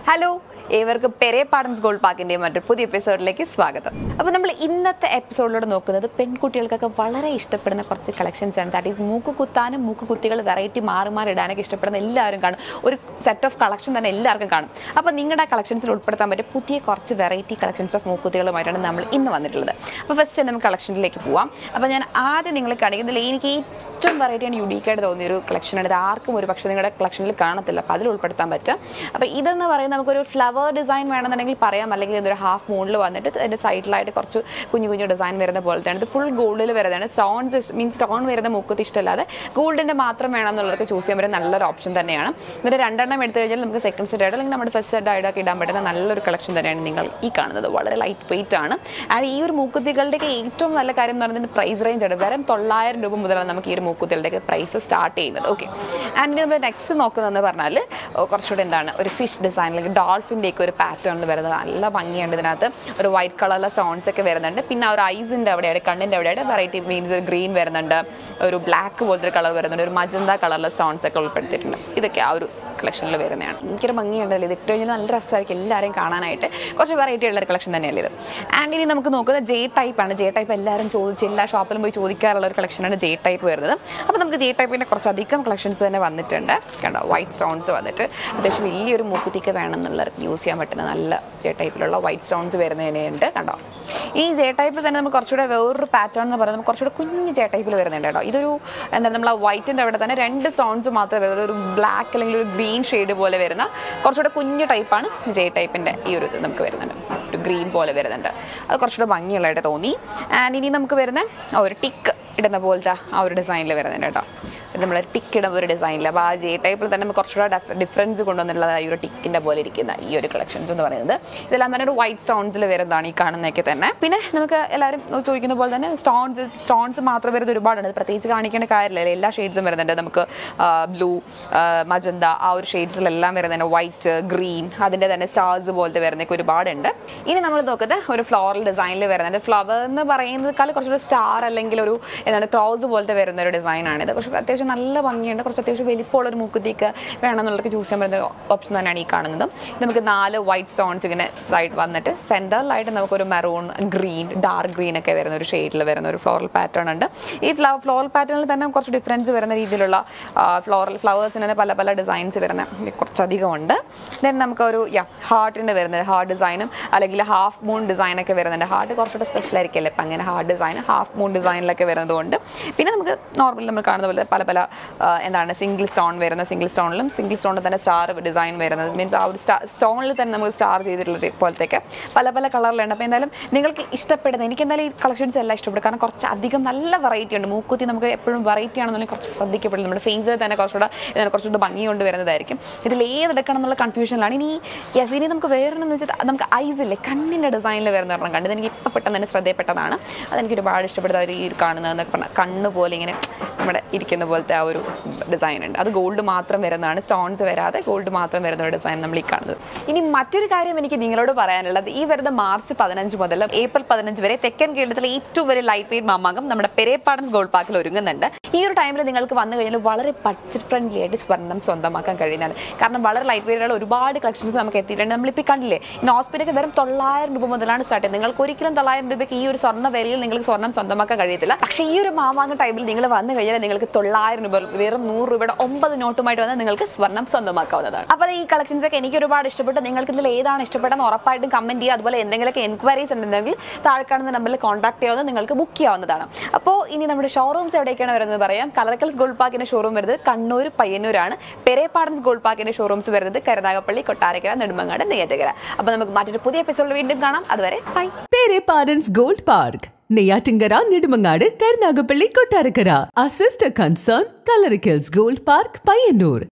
hello ഏവർക്കും പെരേ പാടൻസ് gold പാർക്കിന്റെ മറ്റൊരു പുതിയ എപ്പിസോഡിലേക്ക് സ്വാഗതം അപ്പോൾ നമ്മൾ ഇന്നത്തെ എപ്പിസോഡിലൂടെ നോക്കുന്നത് പെൺകുട്ടികൾക്കൊക്കെ വളരെ ഇഷ്ടപ്പെടുന്ന കുറച്ച് കളക്ഷൻസ് ആണ് ദാറ്റ് ഈസ് മൂക്ക് കുത്താനും മൂക്ക് കുത്തികൾ വെറൈറ്റി മാറി മാറി ഇടാനൊക്കെ ഇഷ്ടപ്പെടുന്ന എല്ലാവരും കാണും ഒരു സെറ്റ് ഓഫ് കളക്ഷൻ തന്നെ എല്ലാവർക്കും കാണും അപ്പോൾ നിങ്ങളുടെ കളക്ഷൻസിൽ ഉൾപ്പെടുത്താൻ പറ്റിയ പുതിയ കുറച്ച് വെറൈറ്റി കളക്ഷൻസ് ഓഫ് മൂക്കുത്തികളുമായിട്ടാണ് നമ്മൾ ഇന്ന് വന്നിട്ടുള്ളത് അപ്പോൾ ഫസ്റ്റ് നമുക്ക് കളക്ഷനിലേക്ക് പോവാം അപ്പോൾ ഞാൻ ആദ്യം നിങ്ങളെ കാണിക്കുന്നതിൽ എനിക്ക് ഏറ്റവും വെറൈറ്റി ആൻഡ് യുണീക്കായിട്ട് തോന്നിയ ഒരു കളക്ഷനാണ് ഇത് ആർക്കും ഒരു പക്ഷേ നിങ്ങളുടെ കളക്ഷനിൽ കാണത്തില്ല അപ്പോൾ അതിൽ ഉൾപ്പെടുത്താൻ പറ്റും അപ്പോൾ ഇതെന്ന് പറയുന്നത് നമുക്കൊരു ഫ്ലവർ ഡിസൈൻ വേണമെന്നുണ്ടെങ്കിൽ പറയാം അല്ലെങ്കിൽ ഇതൊരു ഹാഫ് മൂണിൽ വന്നിട്ട് അതിൻ്റെ സൈഡിലായിട്ട് കുറച്ച് കുഞ്ഞു കുഞ്ഞു ഡിസൈൻ വരുന്ന പോലത്തെയാണ് ഇത് ഫുൾ ഗോൾഡിൽ വരുന്നതാണ് സ്റ്റോൺസ് മീൻസ് സ്റ്റോൺ വരുന്ന മുക്കത്ത് ഇഷ്ടമല്ലാതെ ഗോൾഡിൻ്റെ മാത്രം വേണം എന്നുള്ളവർക്ക് ചൂസ് ചെയ്യാൻ പറ്റുന്ന നല്ലൊരു ഓപ്ഷൻ തന്നെയാണ് ഇതിൻ്റെ രണ്ടെണ്ണം എടുത്തു കഴിഞ്ഞാൽ നമുക്ക് സെക്കൻഡ് സെറ്റ് ആയിട്ട് അല്ലെങ്കിൽ നമ്മുടെ ഫസ്റ്റ് സെറ്റ് ആയിട്ടൊക്കെ ഇടാൻ പറ്റുന്ന നല്ലൊരു കളക്ഷൻ തന്നെയാണ് നിങ്ങൾ ഈ കാണുന്നത് വളരെ ലൈറ്റ് വെയിറ്റ് ആണ് ആൻഡ് ഈ ഒരു മൂക്കുത്തികളുടെയൊക്കെ ഏറ്റവും നല്ല കാര്യം എന്ന് പറയുന്നത് പ്രൈസ് റേഞ്ച് ആണ് വെറും തൊള്ളായിരം രൂപ മുതലാണ് നമുക്ക് ഈ ഒരു മൂക്കുത്തികളുടെയൊക്കെ പ്രൈസ് സ്റ്റാർട്ട് ചെയ്യുന്നത് ഓക്കെ ആൻഡ് നമ്മൾ നെക്സ്റ്റ് നോക്കുന്നതെന്ന് പറഞ്ഞാൽ ഓ, കുറച്ചുകൂടെ എന്താണ് ഒരു ഫിഷ് ഡിസൈൻ അല്ലെങ്കിൽ ഡോൾഫിൻ്റെ ഒക്കെ ഒരു പാറ്റേൺ വരുന്നത് നല്ല ഭംഗിയുണ്ട് ഇതിനകത്ത് ഒരു വൈറ്റ് കളറിലെ സ്റ്റോൺസ് ഒക്കെ വരുന്നുണ്ട് പിന്നെ ആ ഒരു ഐസിൻ്റെ അവിടെയാണ് കണ്ണിൻ്റെ അവിടെയായിട്ട് വെറൈറ്റി മീൻസ് ഒരു ഗ്രീൻ വരുന്നുണ്ട് ഒരു ബ്ലാക്ക് പോലത്തെ ഒരു കളർ വരുന്നുണ്ട് ഒരു മജന്ത കളറിലെ സ്റ്റോൺസ് ഒക്കെ ഉൾപ്പെടുത്തിയിട്ടുണ്ട് ഇതൊക്കെ ആ ഒരു കളക്ഷനിൽ വരുന്നതാണ് എനിക്കൊരു ഭംഗിയുണ്ടല്ലോ ഇത് ഇട്ട് കഴിഞ്ഞാൽ നല്ല രസമായിരിക്കും എല്ലാവരെയും കാണാനായിട്ട് കുറച്ച് വെറൈറ്റി ഉള്ള ഒരു കളക്ഷൻ തന്നെയല്ലേ ഇത് ആൻഡ് ഇനി നമുക്ക് നോക്കുന്നത് ജെ ടൈപ്പ് ആണ് ജെ ടൈപ്പ് എല്ലാവരും ചോദിച്ച് എല്ലാ ഷോപ്പിലും പോയി ചോദിക്കാറുള്ള ഒരു കളക്ഷനാണ് ജെ ടൈപ്പ് വരുന്നത് അപ്പോൾ നമുക്ക് ജെ ടൈപ്പിൻ്റെ കുറച്ചധികം കളക്ഷൻസ് തന്നെ വന്നിട്ടുണ്ട് കണ്ടോ വൈറ്റ് സ്റ്റോൺസ് വന്നിട്ട് അത്യാവശ്യം വലിയൊരു മൂക്കുത്തിക്ക് വേണമെന്നുള്ളവർക്ക് യൂസ് ചെയ്യാൻ പറ്റുന്ന നല്ല ജെ ടൈപ്പിലുള്ള വൈറ്റ് സ്റ്റോൺസ് വരുന്നതിനുണ്ട് കണ്ടോ ഈ ജെ ടൈപ്പിൽ തന്നെ നമുക്ക് കുറച്ചുകൂടെ വേറൊരു പാറ്റേൺ എന്ന് പറയുന്നത് നമുക്ക് കുറച്ചുകൂടെ കുഞ്ഞ് ജെ ടൈപ്പിൽ വരുന്നുണ്ട് കേട്ടോ ഇതൊരു എന്താ നമ്മൾ ആ വൈറ്റിൻ്റെ അവിടെ തന്നെ രണ്ട് സ്റ്റോൺസ് മാത്രമേ വരുന്നുള്ളൂ ഒരു ബ്ലാക്ക് അല്ലെങ്കിൽ ഒരു ഗ്രീൻ ഷെയ്ഡ് പോലെ വരുന്ന കുറച്ചുകൂടെ കുഞ്ഞ് ടൈപ്പാണ് ജെ ടൈപ്പിൻ്റെ ഈ ഒരു ഇത് നമുക്ക് വരുന്നുണ്ട് ഒരു ഗ്രീൻ പോലെ വരുന്നുണ്ട് അത് കുറച്ചുകൂടെ ഭംഗിയുള്ളതായിട്ട് തോന്നി ആൻഡ് ഇനി നമുക്ക് വരുന്ന ആ ഒരു ടിക്ക് ഇടുന്ന പോലത്തെ ആ ഒരു ഡിസൈനിൽ വരുന്നുണ്ട് കേട്ടോ നമ്മൾ ടിക്ക് ഇടുന്ന ഒരു ഡിസൈനിൽ അപ്പോൾ ആ ജെ ടൈപ്പിൽ തന്നെ നമുക്ക് കുറച്ചുകൂടെ ഡിഫറൻസ് കൊണ്ടുവന്നിട്ടുള്ളത് ഈ ഒരു ടിക്കിൻ്റെ പോലെ ഇരിക്കുന്ന ഈ ഒരു കളക്ഷൻസ് എന്ന് പറയുന്നത് ഇതെല്ലാം തന്നെ ഒരു വൈറ്റ് സ്റ്റോൺസിൽ വരുന്നതാണ് ഈ കാണുന്നതൊക്കെ തന്നെ പിന്നെ നമുക്ക് എല്ലാവരും ചോദിക്കുന്ന പോലെ തന്നെ സ്റ്റോൺസ് സ്റ്റോൺസ് മാത്രം വരുന്നത് ഒരുപാടുണ്ട് ഇത് പ്രത്യേകിച്ച് കാണിക്കേണ്ട കാര്യമില്ല എല്ലാ ഷെയ്ഡ്സും വരുന്നുണ്ട് നമുക്ക് ബ്ലൂ മജന്ത ആ ഒരു ഷെയ്ഡ്സിലെല്ലാം വരുന്നുണ്ട് വൈറ്റ് ഗ്രീൻ അതിൻ്റെ തന്നെ സ്റ്റാർസ് പോലത്തെ വരുന്നതൊക്കെ ഒരുപാടുണ്ട് ഇനി നമ്മൾ നോക്കുന്നത് ഒരു ഫ്ലോറൽ ഡിസൈനിൽ വരുന്നുണ്ട് ഫ്ലവർ എന്ന് പറയുന്നതിനേക്കാൾ കുറച്ചൊരു സ്റ്റാർ അല്ലെങ്കിൽ ഒരു എന്താണ് ക്രോസ് പോലത്തെ വരുന്ന ഒരു ഡിസൈനാണ് ഇത് കുറച്ച് അത്യാവശ്യം നല്ല ഭംഗിയുണ്ട് കുറച്ച് അത്യാവശ്യം വലിപ്പമുള്ള ഒരു മൂക്കുത്തിക്ക് വേണമെന്നുള്ളവർക്ക് ചൂസ് ചെയ്യാൻ പറ്റുന്ന ഓപ്ഷൻ തന്നെയാണ് ഈ കാണുന്നത് ഇത് നമുക്ക് നാല് വൈറ്റ് സ്റ്റോൺസ് ഇങ്ങനെ സൈഡ് വന്നിട്ട് സെൻറ്ററിലായിട്ട് നമുക്കൊരു മെറൂൺ ഗ്രീൻ ഡാർക്ക് ഗ്രീൻ ഒക്കെ വരുന്ന ഒരു ഷെയ്ഡിൽ വരുന്ന ഒരു ഫ്ലോറൽ പാറ്റേൺ ഉണ്ട് ഈ ഫ്ലോറൽ പാറ്റേണിൽ തന്നെ കുറച്ച് ഡിഫറൻസ് വരുന്ന രീതിയിലുള്ള ഫ്ലോറൽ ഫ്ലവേഴ്സിന് തന്നെ പല പല ഡിസൈൻസ് വരുന്ന കുറച്ചധികം ഉണ്ട് ദെൻ നമുക്ക് ഒരു യാ ഹാർട്ടിൻ്റെ വരുന്നത് ഹാർട്ട് ഡിസൈനും അല്ലെങ്കിൽ ഹാഫ് മൂൺ ഡിസൈനൊക്കെ വരുന്നുണ്ട് ഹാർട്ട് കുറച്ചുകൂടെ സ്പെഷ്യൽ ആയിരിക്കില്ലേ ഇപ്പം അങ്ങനെ ഹാർട്ട് ഡിസൈൻ ഹാഫ് മൂൺ ഡിസൈനിലൊക്കെ വരുന്നതുകൊണ്ട് പിന്നെ നമുക്ക് നോർമലി നമ്മൾ കാണുന്ന പോലെ പല പല ആ, എന്താണ് സിംഗിൾ സ്റ്റോൺ വരുന്ന സിംഗിൾ സ്റ്റോണിലും സിംഗിൾ സ്റ്റോണിൽ തന്നെ സ്റ്റാർ ഡിസൈൻ വരുന്നത് മീൻസ് ആ ഒരു സ്റ്റാർ സ്റ്റോണിൽ തന്നെ നമ്മൾ സ്റ്റാർ ചെയ്തിട്ടുള്ള പോലത്തേക്ക് പല പല കളറിലുണ്ട് അപ്പോൾ എന്തായാലും നിങ്ങൾക്ക് ഇഷ്ടപ്പെടുന്ന എനിക്ക് എന്തായാലും ഈ കളക്ഷൻസ് എല്ലാം ഇഷ്ടപ്പെടും കാരണം കുറച്ച് അധികം നല്ല വെറൈറ്റി ഉണ്ട് മൂക്കുത്തി നമുക്ക് എപ്പോഴും വെറൈറ്റി ആണെന്നുണ്ടെങ്കിൽ കുറച്ച് ശ്രദ്ധിക്കപ്പെടും നമ്മുടെ ഫേസിൽ തന്നെ കുറച്ചുകൂടെ എന്താണ് കുറച്ചുകൂടെ ഭംഗി കൊണ്ട് വരുന്നതായിരിക്കും ഇതിൽ ഏതെടുക്കണം എന്നുള്ള കൺഫ്യൂഷനിലാണ് ഇനി യെസ് ഇനി നമുക്ക് വേറൊരെന്ന് വെച്ചാൽ നമുക്ക് ഐസ് ഇല്ലേ കണ്ണിൻ്റെ ഡിസൈനിൽ വരുന്ന ഒരെണ്ണം കണ്ടത് എനിക്ക് ഇപ്പം പെട്ടെന്ന് തന്നെ ശ്രദ്ധയപ്പെട്ടതാണ് അതെനിക്ക് ഒരുപാട് ഇഷ്ടപ്പെടുന്ന ഒരു ഈ ഒരു കാണുന്നതെന്നൊക്കെ പറഞ്ഞാൽ കണ്ണ് പോലെ ഇങ്ങനെ നമ്മുടെ ഇരിക്കുന്ന പോലത്തെ ആ ഒരു ഡിസൈൻ ഉണ്ട് അത് ഗോൾഡ് മാത്രം വരുന്നതാണ് സ്റ്റോൺസ് വരാതെ ഗോൾഡ് മാത്രം വരുന്ന ഒരു ഡിസൈൻ നമ്മൾ ഈ കാണുന്നത് ഇനി മറ്റൊരു കാര്യം എനിക്ക് നിങ്ങളോട് പറയാനുള്ളത് ഈ വരുന്ന മാർച്ച് പതിനഞ്ച് മുതൽ ഏപ്രിൽ പതിനഞ്ച് വരെ തെക്കൻ കേരളത്തിലെ ഏറ്റവും വലിയ ലൈറ്റ് വെയിറ്റ് മാമാങ്കം നമ്മുടെ പെരേപ്പാടൻസ് ഗോൾഡ് പാർക്കിൽ ഒരുങ്ങുന്നുണ്ട് ഈ ഒരു ടൈമിൽ നിങ്ങൾക്ക് വന്നു കഴിഞ്ഞാൽ വളരെ ബഡ്ജറ്റ് ഫ്രണ്ട്ലി ആയിട്ട് സ്വർണ്ണം സ്വന്തമാക്കാൻ കഴിയുന്നതാണ് കാരണം വളരെ ലൈറ്റ് വെയിറ്റുള്ള ഒരുപാട് കളക്ഷൻസ് നമുക്ക് എത്തിയിട്ടുണ്ട് നമ്മളിപ്പോൾ കണ്ടില്ലേ ഇനി ഹോസ്പിറ്റലൊക്കെ വെറും തൊള്ളായിരം രൂപ മുതലാണ് സ്റ്റാർട്ട് ചെയ്യുന്നത് നിങ്ങൾക്ക് ഒരിക്കലും തൊള്ളായിരം രൂപയ്ക്ക് ഈ ഒരു സ്വർണ്ണ വിലയിൽ നിങ്ങൾക്ക് സ്വർണ്ണം സ്വന്തമാക്കാൻ കഴിയത്തില്ല പക്ഷേ ഈ ഒരു മാമാങ്ക ടൈമിൽ നിങ്ങൾ വന്നു കഴിഞ്ഞാൽ നിങ്ങൾക്ക് തൊള്ളായിരം രൂപ വെറും നൂറ് രൂപയുടെ ഒമ്പത് നോട്ടുമായിട്ട് വന്നാൽ നിങ്ങൾക്ക് സ്വർണ്ണം സ്വന്തമാക്കാവുന്നതാണ് അപ്പോൾ ഈ കളക്ഷൻസ് ഒക്കെ എനിക്ക് ഒരുപാട് ഇഷ്ടപ്പെട്ടു നിങ്ങൾക്ക് ഇതിൽ ഏതാണ് ഇഷ്ടപ്പെട്ടതെന്ന് ഉറപ്പായിട്ടും കമന്റ് ചെയ്യുക അതുപോലെ എന്തെങ്കിലുമൊക്കെ എൻക്വയറീസ് ഉണ്ടെങ്കിൽ താഴെ കാണുന്ന നമ്പറിൽ കോൺടാക്ട് ചെയ്യാവുന്ന നിങ്ങൾക്ക് ബുക്ക് ചെയ്യാവുന്നതാണ് അപ്പോൾ ഇനി നമ്മുടെ ഷോറൂംസ് എവിടേക്കാണ് വരുന്നത് പറയാം കളറക്കൽസ് ഗോൾഡ് പാർക്കിന്റെ ഷോറൂം വരുന്നത് കണ്ണൂർ പയ്യന്നൂരാണ് പെരേപ്പാടൻസ് ഗോൾഡ് പാർക്കിന്റെ ഷോറൂംസ് വരുന്നത് കരുനാഗപ്പള്ളി കൊട്ടാരക്കര നെടുമങ്ങാട് നെയ്യാറ്റക്കര അപ്പോൾ നമുക്ക് മറ്റൊരു പുതിയ എപ്പിസോഡിൽ വീണ്ടും കാണാം അതുവരെ bye Perepadans gold park Neyyattinkara Nedumangad Karunagappally Kottarakkara sister concern കലറിക്കൽസ് ഗോൾഡ് പാർക്ക് പയ്യന്നൂർ